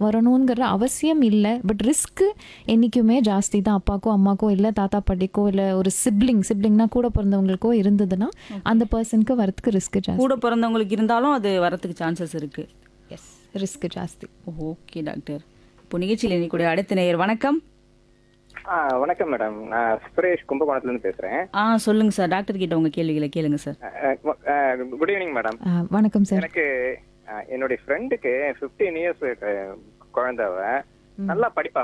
வரணுங்கிற அவசியம் இல்லை பட் ரிஸ்க்கு என்றைக்குமே ஜாஸ்தி தான் அப்பாக்கோ அம்மாக்கோ இல்லை தாத்தா பாட்டிக்கோ இல்லை ஒரு சிப்ளிங் சிப்ளிங்னா கூட பிறந்தவங்களுக்கோ இருந்ததுன்னா அந்த பர்சனுக்கு வரத்துக்கு ரிஸ்க் ஜாஸ்தி கூட பிறந்தவங்களுக்கு இருந்தாலும் அது வரத்துக்கு சான்சஸ் இருக்கு எஸ் ரிஸ்க் ஜாஸ்தி ஓகே டாக்டர் இப்போ நிகழ்ச்சியில் இன்னைக்கு அடுத்த நேயர் வணக்கம் ஆ வணக்கம் மேடம் நான் சுரேஷ் கும்பகோணத்துல இருந்து பேசுறேன் ஆ சொல்லுங்க சார் டாக்டர் கிட்ட உங்க கேள்விகளை கேளுங்க சார் குட் ஈவினிங் மேடம் ஆ, வணக்கம் சார் எனக்கு ஆ, என்னுடைய ஃப்ரெண்டுக்கு 15 இயர்ஸ் குழந்தைவ நல்லா படிப்பா